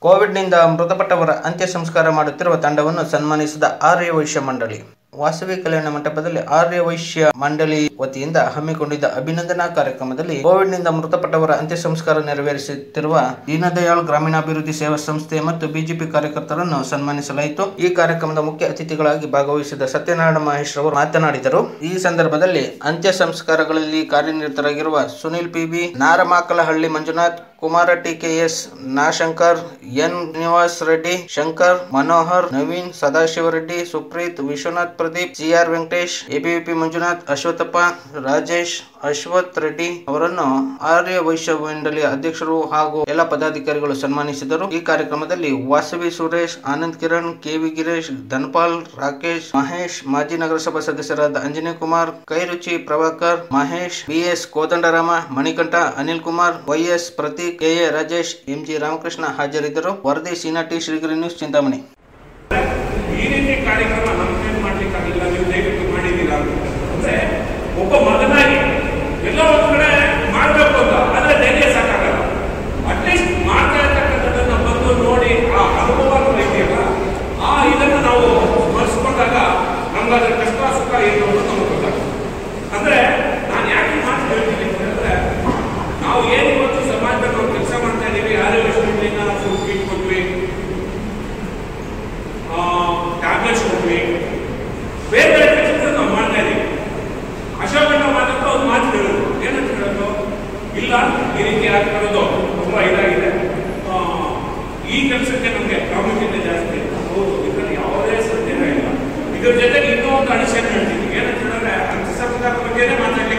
ಕೋವಿಡ್ನಿಂದ ಮೃತಪಟ್ಟವರ ಅಂತ್ಯ ಸಂಸ್ಕಾರ ಮಾಡುತ್ತಿರುವ ತಂಡವನ್ನು ಸನ್ಮಾನಿಸಿದ ಆರ್ಯ ವೈಶ್ಯ ಮಂಡಳಿ ವಾಸವಿ ಕಲ್ಯಾಣ ಮಂಟಪದಲ್ಲಿ ಆರ್ಯ ವೈಶ್ಯ ಮಂಡಳಿ ವತಿಯಿಂದ ಹಮ್ಮಿಕೊಂಡಿದ್ದ ಅಭಿನಂದನಾ ಕಾರ್ಯಕ್ರಮದಲ್ಲಿ ಕೋವಿಡ್ನಿಂದ ಮೃತಪಟ್ಟವರ ಅಂತ್ಯ ಸಂಸ್ಕಾರ ನೆರವೇರಿಸುತ್ತಿರುವ ದೀನದಯಾಳ್ ಗ್ರಾಮೀಣಾಭಿವೃದ್ಧಿ ಸೇವಾ ಸಂಸ್ಥೆ ಮತ್ತು ಬಿಜೆಪಿ ಕಾರ್ಯಕರ್ತರನ್ನು ಸನ್ಮಾನಿಸಲಾಯಿತು ಈ ಕಾರ್ಯಕ್ರಮದ ಮುಖ್ಯ ಅತಿಥಿಗಳಾಗಿ ಭಾಗವಹಿಸಿದ ಸತ್ಯನಾರಾಯಣ ಮಹೇಶ್ ಅವರು ಮಾತನಾಡಿದರು ಈ ಸಂದರ್ಭದಲ್ಲಿ ಅಂತ್ಯ ಸಂಸ್ಕಾರಗಳಲ್ಲಿ ಕಾರ್ಯನಿರತರಾಗಿರುವ Sunil P B Naramakalahalli Manjunath Kumara T K S Nashankar N Nivas Reddy Shankar Manohar Naveen Sadashivareddy Supreeth Vishwanath Pradeep C R Venkatesh ABVP Manjunath Ashwathappa Rajesh Ashwath Reddy ಅವರನ್ನು ಆರ್ಯ ವೈಶ್ಯ ಮಂಡಳಿಯ ಅಧ್ಯಕ್ಷರು ಹಾಗೂ ಎಲ್ಲ ಪದಾಧಿಕಾರಿಗಳು ಸನ್ಮಾನಿಸಿದರು ಈ ಕಾರ್ಯಕ್ರಮದಲ್ಲಿ ವಾಸವಿ ಸುರೇಶ್ ಆನಂದ್ ಕಿರಣ್ ಕೆವಿ ಗಿರೀಶ್ ಧನ್ಪಾಲ್ ರಾಕೇಶ್ ಮಹೇಶ್ ಮಾಜಿ ನಗರಸಭಾ ಸದಸ್ಯರಾದ Anjaneya Kumar Kairuchi Prabhakar Mahesh B S Kodandarama Manikanta Anil Kumar Y S Prateek K A Rajesh M G Ramakrishna ಹಾಜರಿದ್ದರು ವರದಿ ಸೀನಾ ಟಿ ಶ್ರೀಗಿರಿ ನ್ಯೂಸ್ ಚಿಂತಾಮಣಿ ಈ ರೀತಿ ಕಾರ್ಯಕ್ರಮ ನಮ್ಗೇನು ಮಾಡ್ಲಿಕ್ಕಾಗಿಲ್ಲ ನೀವು ದಯವಿಟ್ಟು ಮಾಡಿದ್ದೀರಾ ಅಂದ್ರೆ ಒಬ್ಬ ಮಗನಾಗಿ ಎಲ್ಲ ಒಂದ್ ಕಡೆ ಮಾಡಬೇಕು ಅಂತ ಆದ್ರೆ ಧೈರ್ಯ ಸಾಕಾಗಲ್ಲ ಅಟ್ಲೀಸ್ಟ್ ಮಾಡ್ತಾ ಇರ್ತಕ್ಕಂಥದ್ದನ್ನ ಬಂದು ನೋಡಿ ಆ ಅನುಭವ ಇದೆಯಲ್ಲ ಆ ಇದನ್ನು ನಾವು ಸ್ಮರಿಸ್ಕೊಂಡಾಗ ನಮ್ಗೆ ಅದ್ರ ಕಷ್ಟ ಸುಖ ಏನು ಅಂತ ನಮ್ಗೆ ಗೊತ್ತಾಗುತ್ತೆ ಅಂದ್ರೆ ನಾನು ಯಾಕೆ ಮಾತು ಹೇಳ್ತೀನಿ ಅಂತ ಹೇಳಿದ್ರೆ ನಾವು ಏನು ಇವತ್ತು ಸಮಾಜದಲ್ಲಿ ನಾವು ಕೆಲಸ ಮಾಡ್ತಾ ಇದ್ದೀವಿ ಯಾರೇ ವಿಷಯಗಳಿಂದ ನಾವು ಫುಡ್ ಕೊಟ್ವಿ ಟ್ಯಾಬ್ಲೆಟ್ಸ್ ಕೊಟ್ವಿ ಬೇರೆ ಬೇರೆ ಕೆಲಸಗಳು ನಾವು ಮಾಡ್ತಾ ಇದ್ದೀವಿ ಅಶೋಕಣ್ಣ ಮಾತಂತ ಒಂದು ಮಾತು ಹೇಳೋದು ಏನಂತ ಹೇಳೋದು ಇಲ್ಲ ಈ ರೀತಿ ಆಗ್ತಿರೋದು ತುಂಬಾ ಇದಾಗಿದೆ ಆ, ಈ ಕೆಲಸಕ್ಕೆ ನಮಗೆ ಪ್ರಾಮುಖ್ಯತೆ ಜಾಸ್ತಿ ಹೌದು ಇದರಲ್ಲಿ ಯಾವುದೇ ಸಂದೇಹ ಇಲ್ಲ ಇದ್ರ ಜೊತೆಗೆ ಇನ್ನೂ ಒಂದು ಅಡಿಷನ್ ಹೇಳ್ತೀನಿ ಏನಂತ ಹೇಳಿದ್ರೆ ಅಂತ್ಯ ಸಂಸ್ಕಾರ ಬಗ್ಗೆನೇ ಮಾತಾಡಲಿಕ್ಕೆ